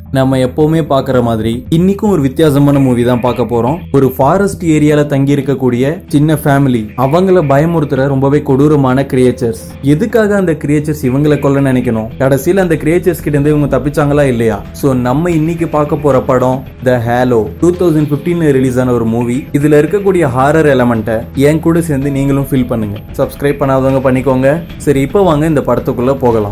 நம்ம எப்பவுமே பார்க்குற மாதிரி இன்னைக்கும் ஒரு வித்தியாசமான மூவி தான் பார்க்க போறோம் ஒரு ஃபாரஸ்ட் ஏரியால தங்கி இருக்கக்கூடிய சின்ன ஃபேமிலி அவங்கள பயமுறுத்துற ரொம்பவே கொடூரமான கிரியேச்சர்ஸ் எதுக்காக அந்த கிரியேச்சர்ஸ் இவங்களை கொல்ல நினைக்கணும் கடைசியில் அந்த கிரியேச்சர்ஸ் கிட்ட இருந்து இவங்க தப்பிச்சாங்களா இல்லையா ஸோ நம்ம இன்னைக்கு பார்க்க போற படம் த ஹேலோ டூ தௌசண்ட் பிப்டீன்ல ரிலீஸ் ஆன ஒரு மூவி இதுல இருக்கக்கூடிய ஹாரர் எலமெண்ட்டை என் கூட சேர்ந்து நீங்களும் ஃபீல் பண்ணுங்க சப்ஸ்கிரைப் பண்ணாதவங்க பண்ணிக்கோங்க சரி இப்போ வாங்க இந்த படத்துக்குள்ள போகலாம்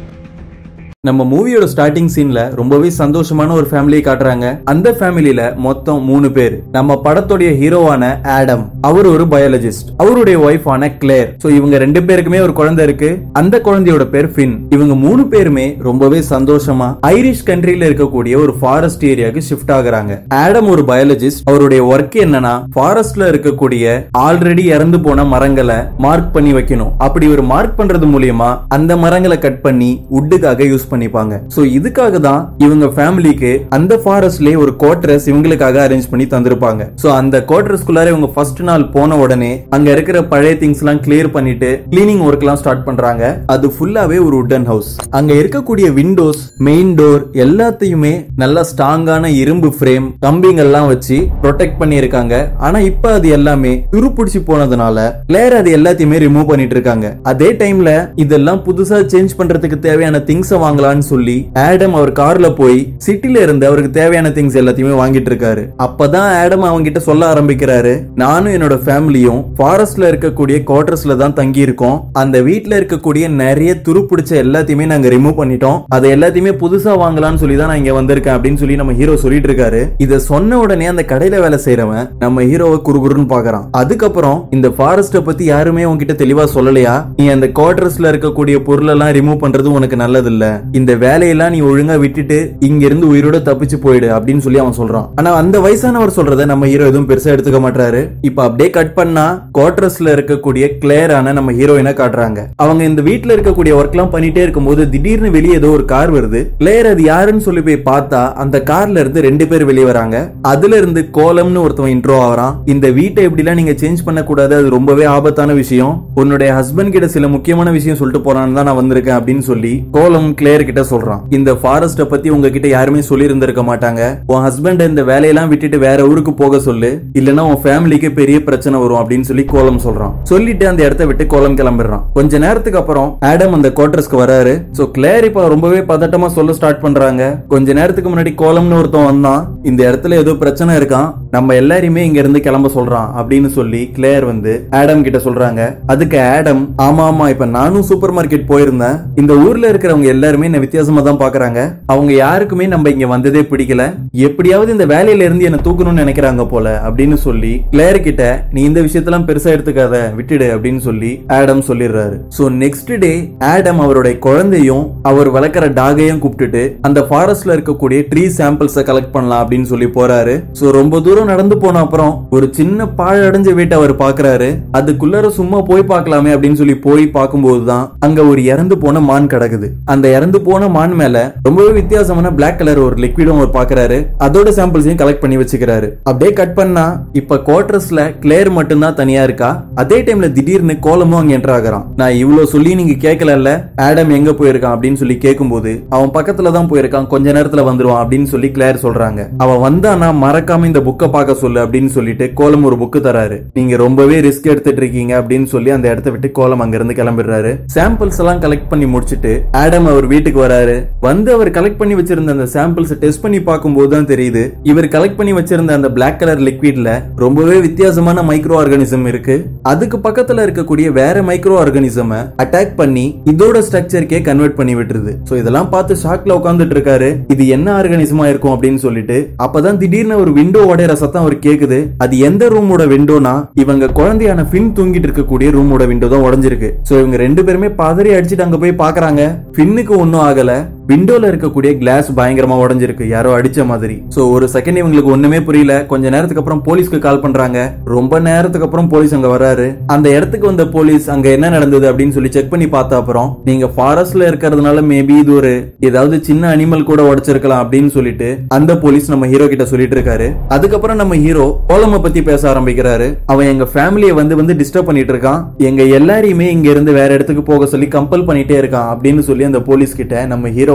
நம்ம மூவியோட ஸ்டார்டிங் சீன்ல ரொம்பவே சந்தோஷமான ஒரு ஃபேமிலியை காட்டுறாங்க அந்த ஃபேமிலியில மொத்தம் மூணு பேர் நம்ம படத்துடைய ஹீரோவான ஆடம் அவர் ஒரு பயாலஜிஸ்ட் அவருடைய ஒய்ஃபான கிளேர் சோ இவங்க ரெண்டு பேருக்குமே ஒரு குழந்தை இருக்கு அந்த குழந்தையோட பேர் ஃபின் இவங்க மூணு பேருமே ரொம்பவே சந்தோஷமா ஐரிஷ் கண்ட்ரில இருக்கக்கூடிய ஒரு ஃபாரஸ்ட் ஏரியாவுக்கு ஷிஃப்ட் ஆகுறாங்க ஆடம் ஒரு பயாலஜிஸ்ட் அவருடைய ஒர்க் என்னன்னா ஃபாரஸ்ட்ல இருக்கக்கூடிய ஆல்ரெடி இறந்து போன மரங்களை மார்க் பண்ணி வைக்கணும் அப்படி ஒரு மார்க் பண்றது மூலியமா அந்த மரங்களை கட் பண்ணி உட்டுக்காக யூஸ் பண்ணிப்பாங்க சோ இதுக்காக தான் இவங்க ஃபேமிலிக்கு அந்த ஃபாரஸ்ட்லயே ஒரு குவார்டர்ஸ் இவங்களுக்காக அரேஞ்ச் பண்ணி தந்திருப்பாங்க சோ அந்த குவார்டர்ஸ்குள்ளார இவங்க ஃபர்ஸ்ட் நாள் போன உடனே அங்க இருக்கிற பழைய திங்ஸ் எல்லாம் கிளியர் பண்ணிட்டு கிளீனிங் ஒர்க் எல்லாம் ஸ்டார்ட் பண்றாங்க அது ஃபுல்லாவே ஒரு உட்டன் ஹவுஸ் அங்க இருக்கக்கூடிய விண்டோஸ் மெயின் டோர் எல்லாத்தையுமே நல்ல ஸ்ட்ராங்கான இரும்பு ஃப்ரேம் கம்பிங்க எல்லாம் வச்சு ப்ரொடெக்ட் பண்ணி இருக்காங்க ஆனா இப்ப அது எல்லாமே துருப்பிடிச்சு போனதுனால கிளேர் அது எல்லாத்தையுமே ரிமூவ் பண்ணிட்டு இருக்காங்க அதே டைம்ல இதெல்லாம் புதுசா சேஞ்ச் பண்றதுக்கு தேவையான திங்ஸ் வாங்கலாம்னு சொல்லி ஆடம் அவர் கார்ல போய் சிட்டில இருந்து அவருக்கு தேவையான திங்ஸ் எல்லாத்தையுமே வாங்கிட்டு இருக்காரு அப்பதான் ஆடம் அவங்க கிட்ட சொல்ல ஆரம்பிக்கிறாரு நானும் என்னோட ஃபேமிலியும் ஃபாரஸ்ட்ல இருக்கக்கூடிய குவார்டர்ஸ்ல தான் தங்கி இருக்கோம் அந்த வீட்ல இருக்கக்கூடிய நிறைய துருப்பிடிச்ச எல்லாத்தையுமே நாங்க ரிமூவ் பண்ணிட்டோம் அதை எல்லாத்தையுமே புதுசா வாங்கலாம்னு சொல்லி தான் நான் இங்க வந்திருக்கேன் அப்படின்னு சொல்லி நம்ம ஹீரோ சொல்லிட்டு இருக்காரு இத சொன்ன உடனே அந்த கடையில வேலை செய்யறவன் நம்ம ஹீரோவை குறுகுறுன்னு பாக்குறான் அதுக்கப்புறம் இந்த ஃபாரஸ்ட பத்தி யாருமே உன்கிட்ட தெளிவா சொல்லலையா நீ அந்த குவார்டர்ஸ்ல இருக்கக்கூடிய பொருள் எல்லாம் ரிமூவ் பண்றது உனக்கு நல்லது இல்ல இந்த வேலையெல்லாம் நீ ஒழுங்கா விட்டுட்டு இங்க இருந்து உயிரோட தப்பிச்சு போயிடு அப்படின்னு சொல்லி அவன் சொல்றான் ஆனா அந்த வயசானவர் சொல்றத நம்ம ஹீரோ எதுவும் பெருசா எடுத்துக்க மாட்டாரு இப்ப அப்படியே கட் பண்ணா குவார்டர்ஸ்ல இருக்கக்கூடிய கிளேரான நம்ம ஹீரோயினை காட்டுறாங்க அவங்க இந்த வீட்ல இருக்கக்கூடிய ஒர்க் எல்லாம் பண்ணிட்டே இருக்கும்போது திடீர்னு வெளியே ஏதோ ஒரு கார் வருது கிளேர் அது யாருன்னு சொல்லி போய் பார்த்தா அந்த கார்ல இருந்து ரெண்டு பேர் வெளியே வராங்க அதுல இருந்து கோலம்னு ஒருத்தவன் இன்ட்ரோ ஆவறான் இந்த வீட்டை எப்படிலாம் நீங்க சேஞ்ச் பண்ண கூடாது அது ரொம்பவே ஆபத்தான விஷயம் உன்னுடைய ஹஸ்பண்ட் கிட்ட சில முக்கியமான விஷயம் சொல்லிட்டு போறான்னு தான் நான் வந்திருக்கேன் அப்படின்னு சொல்லி கோலம் கிளேர் கிட்ட சொல்றான் இந்த ஃபாரஸ்ட பத்தி உங்ககிட்ட யாருமே சொல்லி இருந்திருக்க மாட்டாங்க உன் ஹஸ்பண்ட் இந்த வேலையெல்லாம் விட்டுட்டு வேற ஊருக்கு போக சொல்லு இல்லனா உன் ஃபேமிலிக்கு பெரிய பிரச்சனை வரும் அப்படின்னு சொல்லி கோலம் சொல்றான் சொல்லிட்டு அந்த இடத்த விட்டு கோலம் கிளம்பிடுறான் கொஞ்ச நேரத்துக்கு அப்புறம் ஆடம் அந்த குவார்டர்ஸ்க்கு வராரு சோ கிளேர் இப்ப ரொம்பவே பதட்டமா சொல்ல ஸ்டார்ட் பண்றாங்க கொஞ்ச நேரத்துக்கு முன்னாடி கோலம்னு ஒருத்தன் வந்தான் இந்த இடத்துல ஏதோ பிரச்சனை இருக்கான் நம்ம எல்லாரையுமே இங்க இருந்து கிளம்ப சொல்றான் அப்படின்னு சொல்லி கிளேர் வந்து ஆடம் கிட்ட சொல்றாங்க அதுக்கு ஆடம் ஆமா ஆமா இப்ப நானும் சூப்பர் மார்க்கெட் போயிருந்தேன் இந்த ஊர்ல இருக்கிறவங்க எல்லாருமே என்ன வித்தியாசமா தான் பாக்குறாங்க அவங்க யாருக்குமே நம்ம இங்க வந்ததே பிடிக்கல எப்படியாவது இந்த வேலையில இருந்து என்ன தூக்கணும்னு நினைக்கிறாங்க போல அப்படின்னு சொல்லி கிளேர் கிட்ட நீ இந்த விஷயத்தெல்லாம் பெருசா எடுத்துக்காத விட்டுடு அப்படின்னு சொல்லி ஆடம் சொல்லிடுறாரு சோ நெக்ஸ்ட் டே ஆடம் அவருடைய குழந்தையும் அவர் வளர்க்குற டாகையும் கூப்பிட்டுட்டு அந்த ஃபாரஸ்ட்ல இருக்கக்கூடிய ட்ரீ சாம்பிள்ஸை கலெக்ட் பண்ணலாம் அப்படின்னு சொல்லி போறாரு சோ ரொம்ப தூரம் நடந்து போன அப்புறம் ஒரு சின்ன பாழடைஞ்ச வீட்டை அவர் பாக்குறாரு அதுக்குள்ளார சும்மா போய் பார்க்கலாமே அப்படின்னு சொல்லி போய் பார்க்கும்போது தான் அங்க ஒரு இறந்து போன மான் கிடக்குது அந்த இறந்து போன மான் மேல ரொம்பவே வித்தியாசமான பிளாக் கலர் ஒரு லிக்விடும் அவர் பாக்குறாரு அதோட சாம்பிள்ஸையும் கலெக்ட் பண்ணி வச்சுக்கிறாரு அப்படியே கட் பண்ணா இப்ப குவார்டர்ஸ்ல கிளேர் மட்டும்தான் தனியா இருக்கா அதே டைம்ல திடீர்னு கோலமும் அங்க என்டர் ஆகுறான் நான் இவ்வளவு சொல்லி நீங்க கேட்கல ஆடம் எங்க போயிருக்கான் அப்படின்னு சொல்லி கேட்கும்போது அவன் பக்கத்துல தான் போயிருக்கான் கொஞ்ச நேரத்துல வந்துருவான் அப்படின்னு சொல்லி கிளேர் சொல்றாங்க அவன் வந்தானா மறக்காம இந்த புக்கை பார்க்க சொல்லு அப்படின்னு சொல்லிட்டு கோலம் ஒரு புக்கு தராரு நீங்க ரொம்பவே ரிஸ்க் எடுத்துட்டு இருக்கீங்க அப்படின்னு சொல்லி அந்த இடத்த விட்டு கோலம் அங்க இருந்து கிளம்பிடுறாரு சாம்பிள்ஸ் எல்லாம் கலெக்ட் பண்ணி முடிச்சிட்டு ஆடம் அவர் வீட்டுக்கு வராரு வந்து அவர் கலெக்ட் பண்ணி வச்சிருந்த அந்த சாம்பிள்ஸ் டெஸ்ட் பண்ணி பார்க்கும்போது தான் தெரியுது இவர் கலெக்ட் பண்ணி வச்சிருந்த அந்த பிளாக் கலர் லிக்விட்ல ரொம்பவே வித்தியாசமான மைக்ரோ ஆர்கானிசம் இருக்கு அதுக்கு பக்கத்துல இருக்கக்கூடிய வேற மைக்ரோ ஆர்கானிசம் அட்டாக் பண்ணி இதோட ஸ்ட்ரக்சருக்கே கன்வெர்ட் பண்ணி விட்டுருது சோ இதெல்லாம் பார்த்து ஷாக்ல உட்காந்துட்டு இருக்காரு இது என்ன ஆர்கானிசமா இருக்கும் அப்படின்னு சொல்லிட்டு அப்பதான் திடீர்னு ஒரு விண்டோ உடையிற சத்தம் அவர் கேக்குது அது எந்த ரூமோட விண்டோனா இவங்க குழந்தையான ஃபின் தூங்கிட்டு இருக்கக்கூடிய ரூமோட விண்டோ தான் உடஞ்சிருக்கு சோ இவங்க ரெண்டு பேருமே பதறி அடிச்சுட்டு அங்க போய் பாக்குறாங்க ஃபின்னுக்கு ஒன்னும் ஆகல விண்டோல இருக்கக்கூடிய கிளாஸ் பயங்கரமா உடைஞ்சிருக்கு யாரோ அடிச்ச மாதிரி சோ ஒரு செகண்ட் இவங்களுக்கு ஒண்ணுமே புரியல கொஞ்ச நேரத்துக்கு அப்புறம் போலீஸ்க்கு கால் பண்றாங்க ரொம்ப நேரத்துக்கு அப்புறம் போலீஸ் அங்க வராரு அந்த இடத்துக்கு வந்த போலீஸ் அங்க என்ன நடந்தது அப்படின்னு சொல்லி செக் பண்ணி பார்த்த அப்புறம் நீங்க ஃபாரஸ்ட்ல இருக்கிறதுனால மேபி இது ஒரு ஏதாவது சின்ன அனிமல் கூட உடைச்சிருக்கலாம் அப்படின்னு சொல்லிட்டு அந்த போலீஸ் நம்ம ஹீரோ கிட்ட சொல்லிட்டு இருக்காரு அதுக்கப்புறம் நம்ம ஹீரோ கோலம பத்தி பேச ஆரம்பிக்கிறாரு அவன் எங்க ஃபேமிலியை வந்து வந்து டிஸ்டர்ப் பண்ணிட்டு இருக்கான் எங்க எல்லாரையுமே இங்க இருந்து வேற இடத்துக்கு போக சொல்லி கம்பல் பண்ணிட்டே இருக்கான் அப்படின்னு சொல்லி அந்த போலீஸ் கிட்ட நம்ம ஹீரோ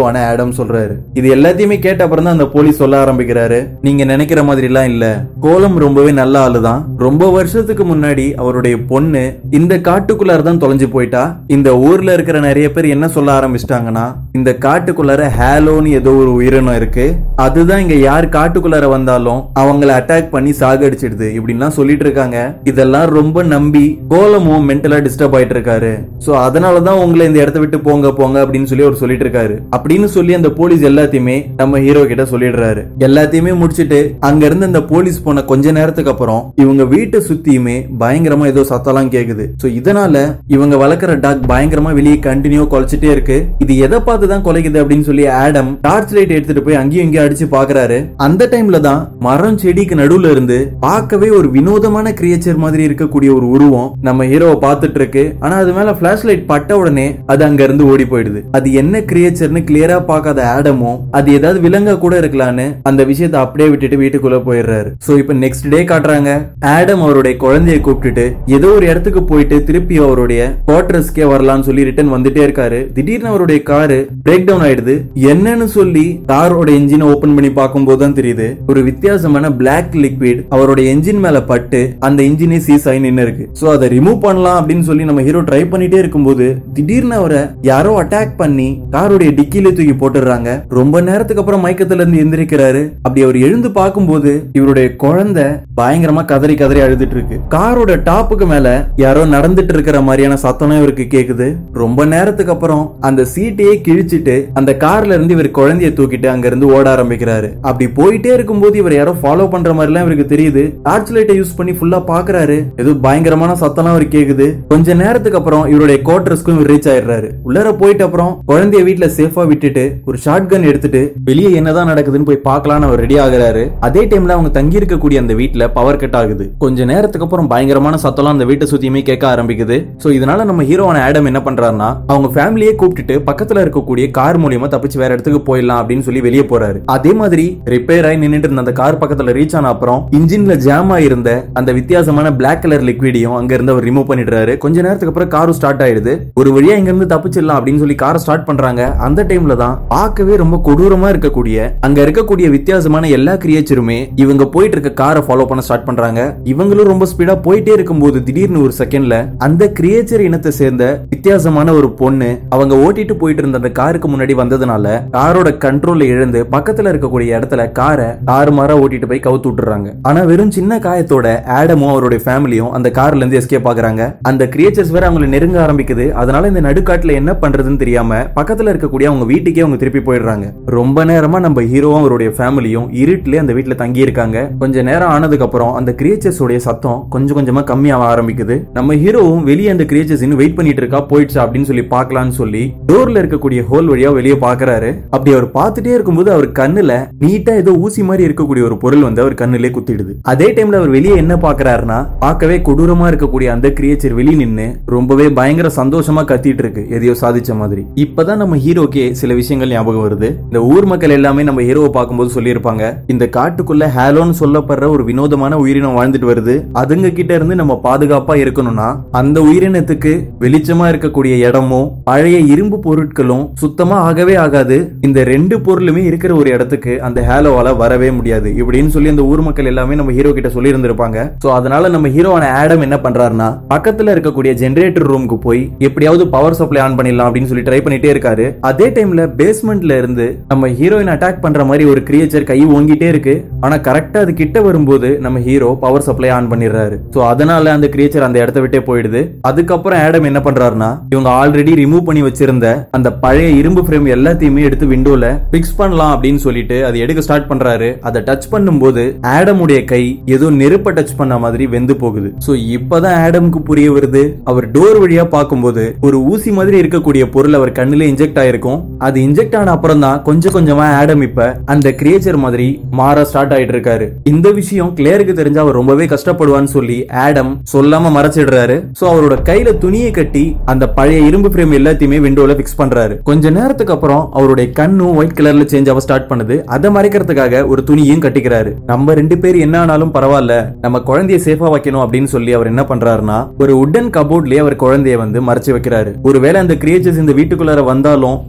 ஹீரோவான ஆடம் சொல்றாரு இது எல்லாத்தையுமே கேட்ட அப்புறம் தான் அந்த போலீஸ் சொல்ல ஆரம்பிக்கிறாரு நீங்க நினைக்கிற மாதிரி எல்லாம் இல்ல கோலம் ரொம்பவே நல்ல ஆளுதான் ரொம்ப வருஷத்துக்கு முன்னாடி அவருடைய பொண்ணு இந்த காட்டுக்குள்ளார தான் தொலைஞ்சு போயிட்டா இந்த ஊர்ல இருக்கிற நிறைய பேர் என்ன சொல்ல ஆரம்பிச்சிட்டாங்கன்னா இந்த காட்டுக்குள்ளார ஹேலோன்னு ஏதோ ஒரு உயிரினம் இருக்கு அதுதான் இங்க யார் காட்டுக்குள்ளார வந்தாலும் அவங்கள அட்டாக் பண்ணி சாகடிச்சிடுது இப்படின்லாம் சொல்லிட்டு இருக்காங்க இதெல்லாம் ரொம்ப நம்பி கோலமும் மென்டலா டிஸ்டர்ப் ஆயிட்டு இருக்காரு சோ அதனாலதான் உங்களை இந்த இடத்த விட்டு போங்க போங்க அப்படின்னு சொல்லி அவர் சொல்லிட்டு இருக்காரு அப்படின்னு சொல்லி அந்த போலீஸ் எல்லாத்தையுமே நம்ம ஹீரோ கிட்ட சொல்லிடுறாரு எல்லாத்தையுமே முடிச்சிட்டு அங்க இருந்து அந்த போலீஸ் போன கொஞ்ச நேரத்துக்கு அப்புறம் இவங்க வீட்டை சுத்தியுமே பயங்கரமா ஏதோ சத்தம்லாம் கேக்குது சோ இதனால இவங்க வளர்க்குற டாக் பயங்கரமா வெளியே கண்டினியூ குலைச்சிட்டே இருக்கு இது எதை பார்த்து தான் குலைக்குது அப்படின்னு சொல்லி ஆடம் டார்ச் லைட் எடுத்துட்டு போய் அங்கேயும் இங்கேயும் அடிச்சு பாக்குறாரு அந்த டைம்ல தான் மரம் செடிக்கு நடுவுல இருந்து பார்க்கவே ஒரு வினோதமான கிரியேச்சர் மாதிரி இருக்கக்கூடிய ஒரு உருவம் நம்ம ஹீரோவை பார்த்துட்டு இருக்கு ஆனா அது மேல பிளாஷ் லைட் பட்ட உடனே அது அங்க இருந்து ஓடி போயிடுது அது என்ன கிரியேச்சர்னு கிளியரா பார்க்காத ஆடமும் அது ஏதாவது விலங்கா கூட இருக்கலான்னு அந்த விஷயத்தை அப்படியே விட்டுட்டு வீட்டுக்குள்ள போயிடுறாரு சோ இப்போ நெக்ஸ்ட் டே காட்டுறாங்க ஆடம் அவருடைய குழந்தையை கூப்பிட்டுட்டு ஏதோ ஒரு இடத்துக்கு போயிட்டு திருப்பி அவருடைய குவார்டர்ஸ்க்கே வரலாம்னு சொல்லி ரிட்டர்ன் வந்துட்டே இருக்காரு திடீர்னு அவருடைய காரு பிரேக் டவுன் ஆயிடுது என்னன்னு சொல்லி காரோட என்ஜினை ஓபன் பண்ணி பார்க்கும்போது தான் தெரியுது ஒரு வித்தியாசமான பிளாக் லிக்விட் அவருடைய என்ஜின் மேல பட்டு அந்த இன்ஜினே சீஸ் ஆகி நின்னு இருக்கு சோ அதை ரிமூவ் பண்ணலாம் அப்படின்னு சொல்லி நம்ம ஹீரோ ட்ரை பண்ணிட்டே இருக்கும்போது திடீர்னு அவரை யாரோ அட்டாக் பண்ணி காரோடைய டிக்கில தூக்கி போட்டுடுறாங்க ரொம்ப நேரத்துக்கு அப்புறம் மயக்கத்துல இருந்து எந்திரிக்கிறாரு அப்படி அவர் எழுந்து பார்க்கும்போது இவருடைய குழந்தை பயங்கரமா கதறி கதறி அழுதுட்டு இருக்கு காரோட டாப்புக்கு மேல யாரோ நடந்துட்டு இருக்கிற மாதிரியான சத்தம் இவருக்கு கேக்குது ரொம்ப நேரத்துக்கு அப்புறம் அந்த சீட்டையே கிழிச்சிட்டு அந்த கார்ல இருந்து இவர் குழந்தைய தூக்கிட்டு அங்க இருந்து ஓட ஆரம்பிக்கிறாரு அப்படி போயிட்டே இருக்கும்போது இவர் யாரோ ஃபாலோ பண்ற மாதிரி எல்லாம் இவருக்கு தெரியுது டார்ச் லைட்டை யூஸ் பண்ணி ஃபுல்லா பாக்குறாரு ஏதோ பயங்கரமான சத்தம்லாம் அவர் கேக்குது கொஞ்ச நேரத்துக்கு அப்புறம் இவருடைய குவார்டர்ஸ்க்கும் இவர் ரீச் ஆயிடுறாரு உள்ளர போயிட்ட அப்புறம் குழந்தைய வீட்ல சேஃபா விட்டுட்டு ஒரு ஷார்ட் கன் எடுத்துட்டு வெளியே என்னதான் நடக்குதுன்னு போய் பார்க்கலாம்னு அவர் ரெடி ஆகுறாரு அதே டைம்ல அவங்க தங்கி இருக்கக்கூடிய அந்த வீட்ல பவர் கட் ஆகுது கொஞ்ச நேரத்துக்கு அப்புறம் பயங்கரமான சத்தம்லாம் அந்த வீட்டை சுத்தியுமே கேட்க ஆரம்பிக்குது சோ இதனால நம்ம ஹீரோவான ஆடம் என்ன பண்றாருன்னா அவங்க ஃபேமிலியே கூப்பிட்டுட்டு பக்கத்துல இருக்கக்கூடிய கார் மூலியமா தப்பிச்சு வேற இடத்துக்கு போயிடலாம் அப்படின்னு சொல்லி வெளியே போறாரு அதே மாதிரி ரிப்பேர் ஆகி நின்னுட்டு இருந்த அந்த கார் பக்கத்துல ரீச் ஆன அப்புறம் இன்ஜின்ல ஜாம் ஆயிருந்த அந்த வித்தியாசமான பிளாக் கலர் லிக்விடையும் அங்க இருந்து அவர் ரிமூவ் பண்ணிடுறாரு கொஞ்ச நேரத்துக்கு அப்புறம் காரும் ஸ்டார்ட் ஆயிடுது ஒரு வழியா இங்க இருந்து தப்பிச்சிடலாம் அப்படின்னு சொல்லி காரை ஸ்டார்ட் பண்றாங்க அந்த டைம்ல தான் பார்க்கவே ரொம்ப கொடூரமா இருக்கக்கூடிய அங்க இருக்கக்கூடிய வித்தியாசமான எல்லா கிரியேச்சருமே இவங்க போயிட்டு இருக்க காரை ஃபாலோ பண்ண ஸ்டார்ட் பண்றாங்க இவங்களும் ரொம்ப ஸ்பீடா போயிட்டே இருக்கும்போது திடீர்னு ஒரு செகண்ட்ல அந்த கிரியேச்சர் இனத்தை சேர்ந்த வித்தியாசமான ஒரு பொண்ணு அவங்க ஓட்டிட்டு போயிட்டு இருந்த அந்த காருக்கு முன்னாடி வந்ததுனால காரோட கண்ட்ரோல் இழந்து பக்கத்துல இருக்கக்கூடிய இடத்துல காரை தாறுமாறா ஓட்டிட்டு போய் கவுத்து விட்டுறாங்க ஆனா வெறும் சின்ன காயத்தோட ஆடமும் அவருடைய ஃபேமிலியும் அந்த கார்ல இருந்து எஸ்கேப் ஆகுறாங்க அந்த கிரியேச்சர்ஸ் வேற அவங்களை நெருங்க ஆரம்பிக்குது அதனால இந்த நடுக்காட்டுல என்ன பண்றதுன்னு தெரியாம பக்கத்துல இருக்கக்கூடிய அவங்க வீட்டுக்கே அவங்க திருப்பி போயிடுறாங்க ரொம்ப நேரமா நம்ம ஹீரோவும் அவருடைய ஃபேமிலியும் இருட்டிலே அந்த வீட்டுல தங்கி இருக்காங்க கொஞ்ச நேரம் ஆனதுக்கு அப்புறம் அந்த கிரியேச்சர்ஸ் உடைய சத்தம் கொஞ்சம் கொஞ்சமா கம்மியாக ஆரம்பிக்குது நம்ம ஹீரோவும் வெளியே அந்த கிரியேச்சர்ஸ் இன்னும் வெயிட் பண்ணிட்டு இருக்கா போயிடுச்சா அப்படின்னு சொல்லி பார்க்கலாம்னு சொல்லி டோர்ல இருக்கக்கூடிய ஹோல் வழியா வெளியே பாக்குறாரு அப்படி அவர் பார்த்துட்டே இருக்கும்போது அவர் கண்ணுல நீட்டா ஏதோ ஊசி மாதிரி இருக்கக்கூடிய ஒரு பொருள் வந்து அவர் கண்ணுலே குத்திடுது அதே டைம்ல அவர் வெளியே என்ன பாக்குறாருன்னா பார்க்கவே கொடூரமா இருக்கக்கூடிய அந்த கிரியேச்சர் வெளியே நின்னு ரொம்பவே பயங்கர சந்தோஷமா கத்திட்டு இருக்கு எதையோ சாதிச்ச மாதிரி இப்பதான் நம்ம ஹீரோக்கே சில விஷயங்கள் ஞாபகம் வருது இந்த ஊர் மக்கள் எல்லாமே நம்ம ஹீரோவை பார்க்கும்போது சொல்லியிருப்பாங்க இந்த காட்டுக்குள்ள ஹேலோன்னு சொல்லப்படுற ஒரு வினோதமான உயிரினம் வாழ்ந்துட்டு வருது அதுங்க கிட்ட இருந்து நம்ம பாதுகாப்பா இருக்கணும்னா அந்த உயிரினத்துக்கு வெளிச்சமா இருக்கக்கூடிய இடமும் பழைய இரும்பு பொருட்களும் சுத்தமா ஆகவே ஆகாது இந்த ரெண்டு பொருளுமே இருக்கிற ஒரு இடத்துக்கு அந்த ஹேலோவால வரவே முடியாது இப்படின்னு சொல்லி அந்த ஊர் மக்கள் எல்லாமே நம்ம ஹீரோ கிட்ட சொல்லி இருந்திருப்பாங்க சோ அதனால நம்ம ஹீரோவான ஆடம் என்ன பண்றாருன்னா பக்கத்துல இருக்கக்கூடிய ஜெனரேட்டர் ரூமுக்கு போய் எப்படியாவது பவர் சப்ளை ஆன் பண்ணிடலாம் அப்படின்னு சொல்லி ட்ரை பண்ணிட்டே இருக்காரு அதே டைம்ல பேஸ்மெண்ட்ல இருந்து நம்ம ஹீரோயின் அட்டாக் பண்ற மாதிரி ஒரு கிரியேச்சர் கை ஓங்கிட்டே இருக்கு ஆனா கரெக்டா அது கிட்ட வரும்போது நம்ம ஹீரோ பவர் சப்ளை ஆன் பண்ணிடுறாரு சோ அதனால அந்த கிரியேச்சர் அந்த இடத்த விட்டே போயிடுது அதுக்கப்புறம் ஆடம் என்ன பண்றாருன்னா இவங்க ஆல்ரெடி ரிமூவ் பண்ணி வச்சிருந்த அந்த பழைய இரும்பு ஃப்ரேம் எல்லாத்தையுமே எடுத்து விண்டோல பிக்ஸ் பண்ணலாம் அப்படின்னு சொல்லிட்டு அதை எடுக்க ஸ்டார்ட் பண்றாரு அதை டச் பண்ணும்போது ஆடமுடைய கை ஏதோ நெருப்ப டச் பண்ண மாதிரி வெந்து போகுது சோ இப்பதான் ஆடமுக்கு புரிய வருது அவர் டோர் வழியா பார்க்கும்போது ஒரு ஊசி மாதிரி இருக்கக்கூடிய பொருள் அவர் கண்ணுல இன்ஜெக்ட் ஆயிருக்கும் அது இன்ஜெக்ட் ஆன அப்புறம் தான் கொஞ்சம் கொஞ்சமா ஆடம் இப்ப அந்த கிரியேச்சர் மாதிரி மாற ஸ்டார்ட் ஆயிட்டு இருக்காரு இந்த விஷயம் கிளேருக்கு தெரிஞ்சா அவர் ரொம்பவே கஷ்டப்படுவான்னு சொல்லி ஆடம் சொல்லாம மறைச்சிடுறாரு சோ அவரோட கையில துணியை கட்டி அந்த பழைய இரும்பு ஃப்ரேம் எல்லாத்தையுமே விண்டோல பிக்ஸ் பண்றாரு கொஞ்ச நேரத்துக்கு அப்புறம் அவருடைய கண்ணும் ஒயிட் கலர்ல சேஞ்ச் ஆக ஸ்டார்ட் பண்ணுது அதை மறைக்கிறதுக்காக ஒரு துணியும் கட்டிக்கிறாரு நம்ம ரெண்டு பேர் என்ன ஆனாலும் பரவாயில்ல நம்ம குழந்தைய சேஃபா வைக்கணும் அப்படின்னு சொல்லி அவர் என்ன பண்றாருன்னா ஒரு உட்டன் கபோர்ட்லயே அவர் குழந்தைய வந்து மறைச்சு வைக்கிறாரு ஒருவேளை அந்த கிரியேச்சர்ஸ் இந்த வீட்டுக்குள்ளார வந்தாலும் அந்த குழந்தை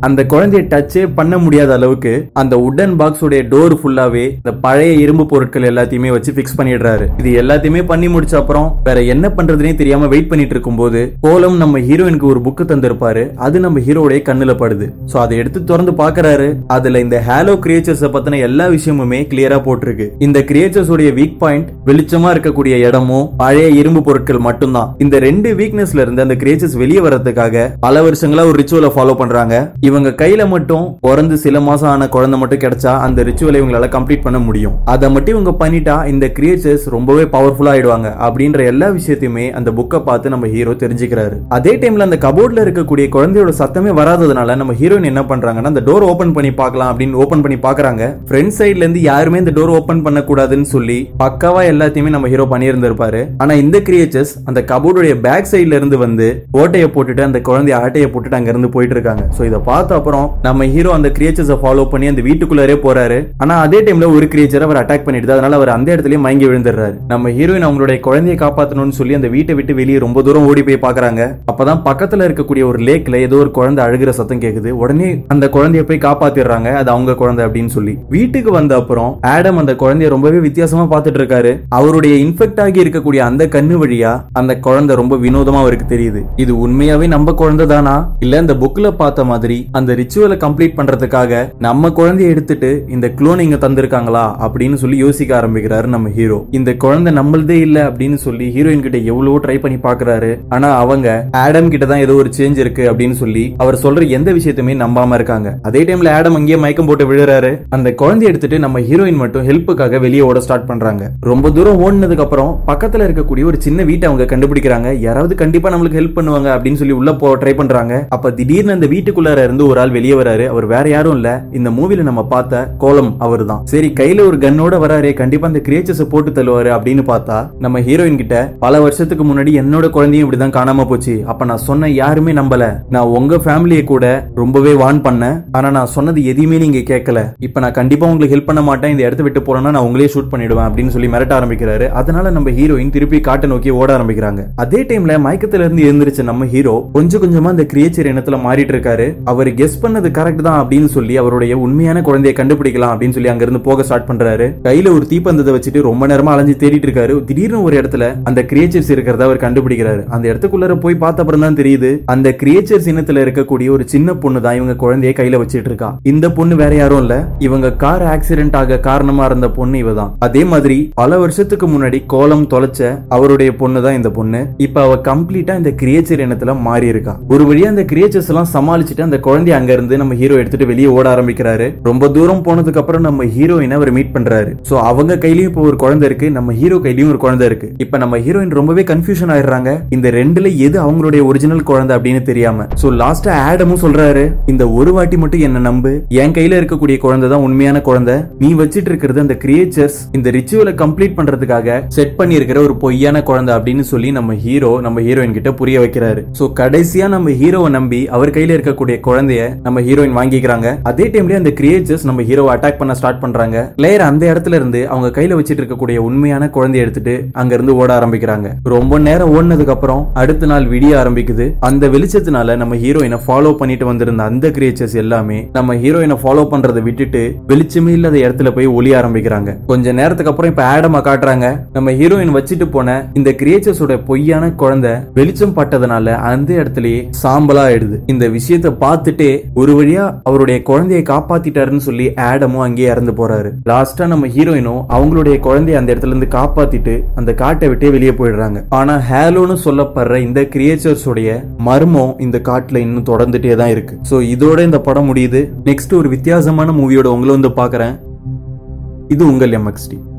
குழந்தைய டச்சே பண்ண முடியாத அளவுக்கு அந்த உடன் பாக்ஸோட டோர் ஃபுல்லாவே இந்த பழைய இரும்பு பொருட்கள் எல்லாத்தையுமே வச்சு பிக்ஸ் பண்ணிடுறாரு இது எல்லாத்தையுமே பண்ணி முடிச்ச அப்புறம் வேற என்ன பண்றதுனே தெரியாம வெயிட் பண்ணிட்டு இருக்கும்போது கோலம் நம்ம ஹீரோயினுக்கு ஒரு புக்கு தந்திருப்பாரு அது நம்ம ஹீரோடைய கண்ணுல படுது சோ அதை எடுத்து திறந்து பாக்குறாரு அதுல இந்த ஹேலோ கிரியேச்சர்ஸ் பத்தின எல்லா விஷயமுமே கிளியரா போட்டிருக்கு இந்த கிரியேச்சர்ஸ் உடைய வீக் பாயிண்ட் வெளிச்சமா இருக்கக்கூடிய இடமும் பழைய இரும்பு பொருட்கள் மட்டும்தான் இந்த ரெண்டு வீக்னஸ்ல இருந்து அந்த கிரியேச்சர்ஸ் வெளியே வரதுக்காக பல வருஷங்களா ஒரு ரிச்சுவலை ஃபாலோ பண்றாங்க இவங்க கையில மட்டும் பிறந்து சில மாசம் ஆன குழந்தை மட்டும் கிடைச்சா அந்த ரிச்சுவலை இவங்களால கம்ப்ளீட் பண்ண முடியும் அதை மட்டும் இவங்க பண்ணிட்டா இந்த கிரியேச்சர்ஸ் ரொம்பவே பவர்ஃபுல்லா ஆயிடுவாங்க அப்படின்ற எல்லா விஷயத்தையுமே அந்த புக்கை பார்த்து நம்ம ஹீரோ தெரிஞ்சுக்கிறாரு அதே டைம்ல அந்த கபோர்ட்ல இருக்கக்கூடிய குழந்தையோட சத்தமே வராததுனால நம்ம ஹீரோயின் என்ன பண்றாங்கன்னா அந்த டோர் ஓபன் பண்ணி பார்க்கலாம் அப்படின்னு ஓபன் பண்ணி பாக்குறாங்க ஃப்ரண்ட் சைடுல இருந்து யாருமே இந்த டோர் ஓபன் பண்ண கூடாதுன்னு சொல்லி பக்காவா எல்லாத்தையுமே நம்ம ஹீரோ பண்ணியிருந்திருப்பாரு ஆனா இந்த கிரியேச்சர்ஸ் அந்த கபோர்டுடைய பேக் சைடுல இருந்து வந்து ஓட்டையை போட்டுட்டு அந்த குழந்தைய ஆட்டையை போட்டுட்டு அங்க இருந்து போயிட்டு இருக்காங்க சோ இதை பார்த்த அப்புறம் நம்ம ஹீரோ அந்த கிரியேச்சர்ஸை ஃபாலோ பண்ணி அந்த வீட்டுக்குள்ளாரே போறாரு ஆனா அதே டைம்ல ஒரு கிரியேச்சர் அவர் அட்டாக் பண்ணிடுது அதனால அவர் அந்த இடத்துலயே மயங்கி விழுந்துடுறாரு நம்ம ஹீரோயின் அவங்களுடைய குழந்தையை காப்பாத்தணும்னு சொல்லி அந்த வீட்டை விட்டு வெளியே ரொம்ப தூரம் ஓடி போய் பாக்குறாங்க அப்பதான் பக்கத்துல இருக்கக்கூடிய ஒரு லேக்ல ஏதோ ஒரு குழந்தை அழுகிற சத்தம் கேக்குது உடனே அந்த குழந்தைய போய் காப்பாத்திடுறாங்க அது அவங்க குழந்தை அப்படின்னு சொல்லி வீட்டுக்கு வந்த அப்புறம் ஆடம் அந்த குழந்தைய ரொம்பவே வித்தியாசமா பார்த்துட்டு இருக்காரு அவருடைய இன்ஃபெக்ட் ஆகி இருக்கக்கூடிய அந்த கண்ணு வழியா அந்த குழந்தை ரொம்ப வினோதமா அவருக்கு தெரியுது இது உண்மையாவே நம்ம குழந்தை தானா இல்ல இந்த புக்ல பார்த்த மாதிரி அந்த ரிச்சுவலை கம்ப்ளீட் பண்றதுக்காக நம்ம குழந்தைய எடுத்துட்டு இந்த குளோன் இங்க தந்திருக்காங்களா அப்படின்னு சொல்லி யோசிக்க ஆரம்பிக்கிறாரு நம்ம ஹீரோ இந்த குழந்தை நம்மளதே இல்ல அப்படின்னு சொல்லி ஹீரோயின் கிட்ட எவ்வளவோ ட்ரை பண்ணி பாக்குறாரு ஆனா அவங்க ஆடம் கிட்ட தான் ஏதோ ஒரு சேஞ்ச் இருக்கு அப்படின்னு சொல்லி அவர் சொல்ற எந்த விஷயத்தையுமே நம்பாம இருக்காங்க அதே டைம்ல ஆடம் அங்கேயே மயக்கம் போட்டு விழுறாரு அந்த குழந்தைய எடுத்துட்டு நம்ம ஹீரோயின் மட்டும் ஹெல்ப்புக்காக வெளியே ஓட ஸ்டார்ட் பண்றாங்க ரொம்ப தூரம் ஓடினதுக்கு அப்புறம் பக்கத்துல இருக்கக்கூடிய ஒரு சின்ன வீட்டை அவங்க கண்டுபிடிக்கிறாங்க யாராவது கண்டிப்பா நம்மளுக்கு ஹெல்ப் பண்ணுவாங்க அப்படின்னு சொல்லி உள்ள போ ட்ரை பண்றாங்க அப்ப திடீர்னு அந்த வீட்டுக்குள்ளார இருந்து ஒரு ஆள் வெளியே வராரு அவர் வேற யாரும் இல்ல இந்த மூவில நம்ம பார்த்த கோலம் அவர் தான் சரி கையில ஒரு கன்னோட வராரு கண்டிப்பா அந்த கிரியேச்சர்ஸ் போட்டு தள்ளுவாரு அப்படின்னு பார்த்தா நம்ம ஹீரோயின் கிட்ட பல வருஷத்துக்கு முன்னாடி என்னோட குழந்தையும் இப்படிதான் காணாம போச்சு அப்ப நான் சொன்ன யாருமே நம்பல நான் உங்க ஃபேமிலியை கூட ரொம்பவே வான் பண்ணேன் ஆனா நான் சொன்னது எதையுமே நீங்க கேட்கல இப்ப நான் கண்டிப்பா உங்களுக்கு ஹெல்ப் பண்ண மாட்டேன் இந்த இடத்த விட்டு போறேன்னா நான் உங்களே ஷூட் பண்ணிடுவேன் அப்படின்னு சொல்லி மிரட்ட ஆரம்பிக்கிறாரு அதனால நம்ம ஹீரோயின் திருப்பி காட்டை நோக்கி ஓட ஆரம்பிக்கிறாங்க அதே டைம்ல மயக்கத்துல இருந்து எழுந்திருச்ச நம்ம ஹீரோ கொஞ்சம் கொஞ்சமா அந்த கிரியேச்சர் இனத்துல மாறிட்டு இருக்காரு அவர் கெஸ் பண்ணது கரெக்ட் தான் அப்படின்னு சொல்லி அவருடைய உண்மையான குழந்தையை கண்டுபிடிக்கலாம் அப்படின்னு சொல்லி அங்க இருந்து போக ஸ்டார்ட் பண்றாரு கையில ஒரு தீப்பந்தத்தை வச்சுட்டு ரொம்ப நேரமா அலைஞ்சு தேடிட்டு இருக்காரு திடீர்னு ஒரு இடத்துல அந்த கிரியேச்சர்ஸ் இருக்கிறத அவர் கண்டுபிடிக்கிறாரு அந்த இடத்துக்குள்ளார போய் பார்த்த அப்புறம் தான் தெரியுது அந்த கிரியேச்சர்ஸ் இனத்துல இருக்கக்கூடிய ஒரு சின்ன பொண்ணு தான் இவங்க குழந்தைய கையில வச்சிட்டு இருக்கா இந்த பொண்ணு வேற யாரும் இல்ல இவங்க கார் ஆக்சிடென்ட் ஆக காரணமா இருந்த பொண்ணு இவ தான் அதே மாதிரி பல வருஷத்துக்கு முன்னாடி கோலம் தொலைச்ச அவருடைய பொண்ணு தான் இந்த பொண்ணு இப்ப அவ கம்ப்ளீட்டா இந்த கிரியேச்சர் இனத்துல மாறி இருக்கா ஒரு வழியா அந்த கிரியேச்சர்ஸ் எல்லாம் சமாளிச்சுட்டு அந்த குழந்தைய அங்க இருந்து நம்ம ஹீரோ எடுத்துட்டு வெளியே ஓட ஆரம்பிக்கிறாரு ரொம்ப தூரம் போனதுக்கு அப்புறம் நம்ம ஹீரோயினை அவர் மீட் பண்றாரு சோ அவங்க கையிலயும் இப்போ ஒரு குழந்தை இருக்கு நம்ம ஹீரோ கையிலயும் ஒரு குழந்தை இருக்கு இப்ப நம்ம ஹீரோயின் ரொம்பவே கன்ஃபியூஷன் ஆயிடுறாங்க இந்த ரெண்டுல எது அவங்களுடைய ஒரிஜினல் குழந்தை அப்படின்னு தெரியாம சோ லாஸ்டா ஆடமும் சொல்றாரு இந்த ஒரு வாட்டி மட்டும் என்ன நம்பு என் கையில இருக்கக்கூடிய குழந்தை தான் உண்மையான குழந்தை நீ வச்சிட்டு இருக்கிறது அந்த கிரியேச்சர்ஸ் இந்த ரிச்சுவலை கம்ப்ளீட் பண்றதுக்காக செட் பண்ணி இருக்கிற ஒரு பொய்யான குழந்தை அப்படின்னு சொல்லி நம்ம ஹீரோ நம்ம ஹீரோயின் கிட்ட புரிய வைக்கிறாரு சோ கடைசியா நம்ம ஹீரோவை நம்பி அவர் கையில இருக்கக்கூடிய குழந்தைய நம்ம ஹீரோயின் வாங்கிக்கிறாங்க அதே டைம்லயே அந்த கிரியேச்சர்ஸ் நம்ம ஹீரோவை அட்டாக் பண்ண ஸ்டார்ட் பண்றாங்க பிளேயர் அந்த இடத்துல இருந்து அவங்க கையில வச்சிட்டு இருக்கக்கூடிய உண்மையான குழந்தைய எடுத்துட்டு அங்க இருந்து ஓட ஆரம்பிக்கிறாங்க ரொம்ப நேரம் ஓடினதுக்கு அப்புறம் அடுத்த நாள் விடிய ஆரம்பிக்குது அந்த வெளிச்சத்தினால நம்ம ஹீரோயினை ஃபாலோ பண்ணிட்டு வந்திருந்த அந்த கிரியேச்சர்ஸ் எல்லாமே நம்ம ஹீரோயினை ஃபாலோ பண்றதை விட்டுட்டு வெளிச்சமே இல்லாத இடத்துல போய் ஒளிய ஆரம்பிக்கிறாங்க கொஞ்ச நேரத்துக்கு அப்புறம் இப்ப ஆடமா காட்டுறாங்க நம்ம ஹீரோயின் வச்சுட்டு போன இந்த கிரியேச்சர்ஸோட பொய்யான குழந்தை வெளிச்சம் பட்டதுனால அந்த இடத்துலயே சாம்பலா ஆயிடுது இந்த விஷயத்த பார்த்துட்டே ஒரு வழியா அவருடைய குழந்தையை காப்பாத்திட்டாருன்னு சொல்லி ஆடமும் அங்கேயே இறந்து போறாரு லாஸ்டா நம்ம ஹீரோயினும் அவங்களுடைய குழந்தைய அந்த இடத்துல இருந்து காப்பாத்திட்டு அந்த காட்டை விட்டே வெளியே போயிடுறாங்க ஆனா ஹேலோன்னு சொல்லப்படுற இந்த கிரியேச்சர்ஸ் உடைய மர்மம் இந்த காட்டுல இன்னும் தொடர்ந்துட்டே தான் இருக்கு சோ இதோட இந்த படம் முடியுது நெக்ஸ்ட் ஒரு வித்தியாசமான மூவியோட உங்களை வந்து பாக்குறேன் இது உங்கள் எம்எக்ஸ்டி